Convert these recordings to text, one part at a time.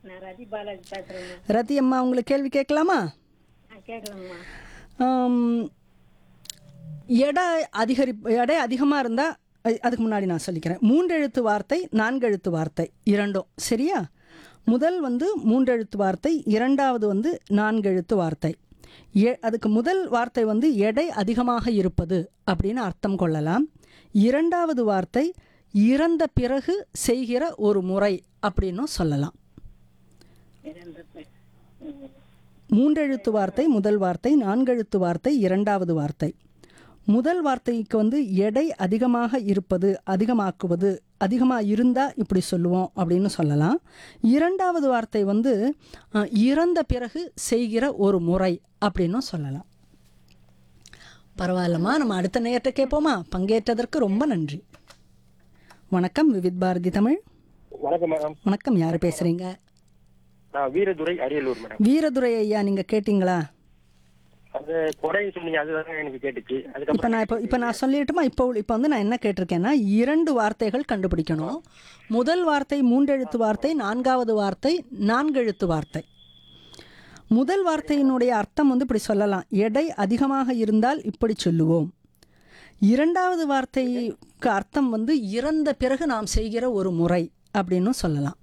நான் ரதி பாலாஜி பேசுறேம்மா ரதி அம்மா உங்களுக்கு கேள்வி கேட்கலாமா நான் கேட்கலாம்மா ஆம், எடை அதிகரிப்பு எடை அதிகமாக இருந்தால் அதுக்கு முன்னாடி நான் சொல்லிக்கிறேன் மூன்றெழுத்து வார்த்தை நான்கெழுத்து வார்த்தை இரண்டும் சரியா முதல் வந்து மூன்றெழுத்து வார்த்தை இரண்டாவது வந்து நான்கெழுத்து வார்த்தை எ அதுக்கு முதல் வார்த்தை வந்து எடை அதிகமாக இருப்பது அப்படின்னு அர்த்தம் கொள்ளலாம் இரண்டாவது வார்த்தை இறந்த பிறகு செய்கிற ஒரு முறை அப்படின்னும் சொல்லலாம் இரண்டு பேர் மூன்றெழுத்து வார்த்தை முதல் வார்த்தை நான்கெழுத்து வார்த்தை இரண்டாவது வார்த்தை முதல் வார்த்தைக்கு வந்து எடை அதிகமாக இருப்பது அதிகமாக்குவது அதிகமாக இருந்தால் இப்படி சொல்லுவோம் அப்படின்னு சொல்லலாம் இரண்டாவது வார்த்தை வந்து அஹ், இறந்த பிறகு செய்கிற ஒரு முறை அப்படின்னும் சொல்லலாம் பரவாயில்லம்மா நம்ம அடுத்த நேரத்தை கேட்போமா பங்கேற்றதற்கு ரொம்ப நன்றி வணக்கம் விவித் பாரதி தமிழ் வணக்கம் மேடம் வணக்கம் யார் பேசுகிறீங்க நான் வீரதுரை அரியலூர் மேடம் வீரதுரை ஐயா நீங்கள் கேட்டிங்களா அது கொடை சொன்னீங்க அதுதான் எனக்கு கேட்டுச்சு இப்போ அதுக்கப்புறம் நான் இப்போ இப்போ நான் சொல்லிட்டுமா இப்போ இப்போ வந்து நான் என்ன கேட்டிருக்கேன்னா இரண்டு வார்த்தைகள் கண்டுபிடிக்கணும் முதல் வார்த்தை மூன்றெழுத்து வார்த்தை நான்காவது வார்த்தை நான்கெழுத்து வார்த்தை முதல் வார்த்தையினுடைய அர்த்தம் வந்து இப்படி சொல்லலாம் எடை அதிகமாக இருந்தால் இப்படி சொல்லுவோம் இரண்டாவது வார்த்தைக்கு அர்த்தம் வந்து இறந்த பிறகு நாம் செய்கிற ஒரு முறை அப்படின்னு சொல்லலாம்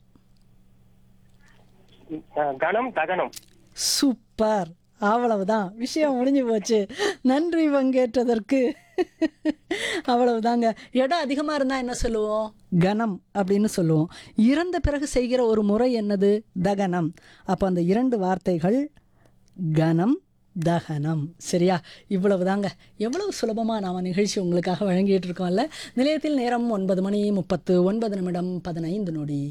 அஹ், கணம் தகனம் சூப்பர் அவ்வளவுதான் விஷயம் முடிஞ்சு போச்சு நன்றி பங்கேற்றதற்கு அவ்வளவுதாங்க இடம் அதிகமாக இருந்தால் என்ன சொல்லுவோம் கணம் அப்படின்னு சொல்லுவோம் இறந்த பிறகு செய்கிற ஒரு முறை என்னது தகனம் அப்போ அந்த இரண்டு வார்த்தைகள் கணம் தகனம் சரியா இவ்வளவு தாங்க எவ்வளவு சுலபமாக நாம் நிகழ்ச்சி உங்களுக்காக வழங்கிட்டு இருக்கோம்ல நிலையத்தில் நேரம் ஒன்பது மணி முப்பத்து ஒன்பது நிமிடம் பதினைந்து நொடி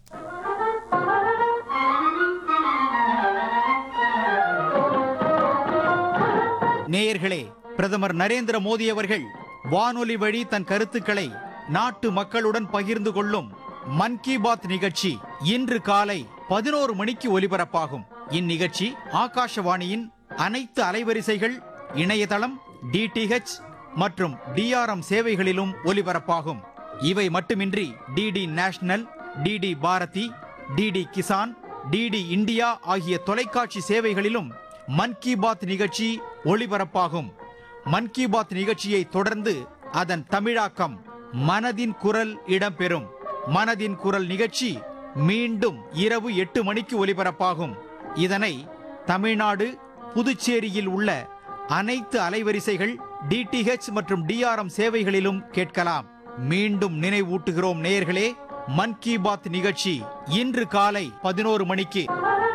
நேயர்களே பிரதமர் நரேந்திர மோடி அவர்கள் வானொலி வழி தன் கருத்துக்களை நாட்டு மக்களுடன் பகிர்ந்து கொள்ளும் மன் கி பாத் நிகழ்ச்சி இன்று காலை பதினோரு மணிக்கு ஒலிபரப்பாகும் இந்நிகழ்ச்சி ஆகாஷவாணியின் அனைத்து அலைவரிசைகள் இணையதளம் டிடிஹெச் மற்றும் டிஆர்எம் சேவைகளிலும் ஒலிபரப்பாகும் இவை மட்டுமின்றி DD National DD Bharati DD Kisan DD India ஆகிய தொலைக்காட்சி சேவைகளிலும் மன் கி பாத் நிகழ்ச்சி ஒளிபரப்பாகும் மன் கி பாத் நிகழ்ச்சியை தொடர்ந்து அதன் தமிழாக்கம் மனதின் குரல் இடம்பெறும் மனதின் குரல் நிகழ்ச்சி மீண்டும் இரவு எட்டு மணிக்கு ஒலிபரப்பாகும் இதனை தமிழ்நாடு புதுச்சேரியில் உள்ள அனைத்து அலைவரிசைகள் டிடிஹெச் மற்றும் டிஆர்எம் சேவைகளிலும் கேட்கலாம் மீண்டும் நினைவூட்டுகிறோம் நேயர்களே மன் கி பாத் நிகழ்ச்சி இன்று காலை பதினோரு மணிக்கு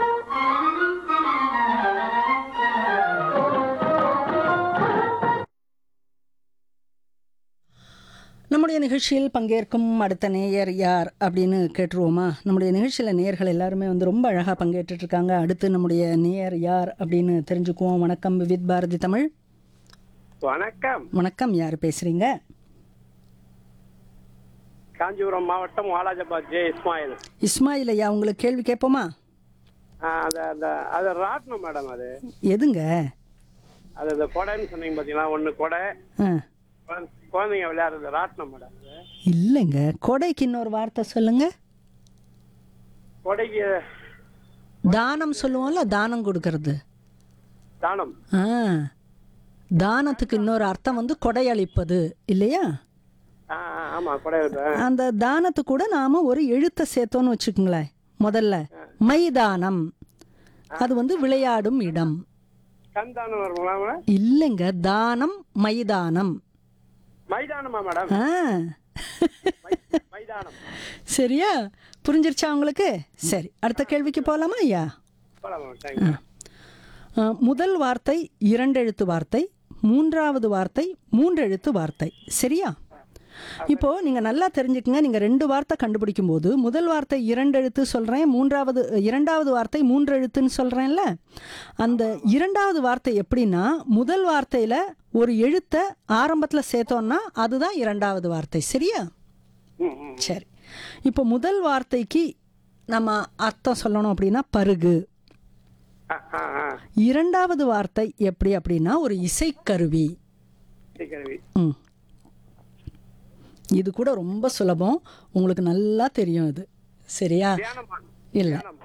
நம்முடைய நிகழ்ச்சியில் பங்கேற்கும் அடுத்த நேயர் யார் அப்படின்னு கேட்டுருவோமா நம்முடைய நிகழ்ச்சியில் நேயர்கள் எல்லாருமே வந்து ரொம்ப அழகாக பங்கேற்றுட்டு இருக்காங்க அடுத்து நம்முடைய நேயர் யார் அப்படின்னு தெரிஞ்சுக்குவோம் வணக்கம் விவித் பாரதி தமிழ் வணக்கம் வணக்கம் யார் பேசுகிறீங்க காஞ்சிபுரம் மாவட்டம் வாலாஜாபாத் ஜே இஸ்மாயில் இஸ்மாயில் ஐயா உங்களுக்கு கேள்வி கேட்போமா ஆ, அது அந்த அது ராட்னம் மேடம் அது எதுங்க அது அந்த கொடைன்னு சொன்னீங்க பார்த்தீங்களா ஒன்று கொடை ஆ குழந்தை- குழந்தைங்க விளையாடுறது ராட்னம் மேடம் அது இல்லைங்க கொடைக்கு இன்னொரு வார்த்தை சொல்லுங்க கொடைக்கு தானம் சொல்லுவோம்ல தானம் கொடுக்கறது தானம் ஆ தானத்துக்கு இன்னொரு அர்த்தம் வந்து கொடையளிப்பது இல்லையா ஆ ஆ, ஆமா கொடை இருக்கு. அந்த தானத்து கூட நாம ஒரு எழுத்தை சேர்த்தோன்னு வச்சுக்கோங்களேன் முதல்ல மைதானம் அது வந்து விளையாடும் இடம் கண் தானம் வருங்களா மேடம்? இல்லைங்க தானம் மைதானம் மைதானமா மேடம் ஆ மை- மைதானம் சரியா புரிஞ்சிருச்சா உங்களுக்கு சரி அடுத்த கேள்விக்கு போகலாமா ஐயா போலாம் மேடம் தேங்க்யூ ஆ, முதல் வார்த்தை இரண்டெழுத்து வார்த்தை மூன்றாவது வார்த்தை மூன்றெழுத்து வார்த்தை சரியா இப்போ நீங்க நல்லா தெரிஞ்சுக்கங்க நீங்க ரெண்டு வார்த்தை கண்டுபிடிக்கும் போது முதல் வார்த்தை இரண்டெழுத்து சொல்றேன் மூன்றாவது இரண்டாவது வார்த்தை மூன்றெழுத்துன்னு சொல்றேன்ல அந்த இரண்டாவது வார்த்தை எப்படின்னா முதல் வார்த்தையில ஒரு எழுத்தை ஆரம்பத்துல சேர்த்தோம்னா அதுதான் இரண்டாவது வார்த்தை சரியா ம் ம் சரி இப்போ முதல் வார்த்தைக்கு நம்ம அர்த்தம் சொல்லணும் அப்படின்னா பருகு ஆ ஆ ஆ இரண்டாவது வார்த்தை எப்படி அப்படின்னா ஒரு இசைக்கருவி சீக்கிரவி ம் இது கூட ரொம்ப சுலபம் உங்களுக்கு நல்லா தெரியும் இது சரியா தியானமா இல்லை தியானம்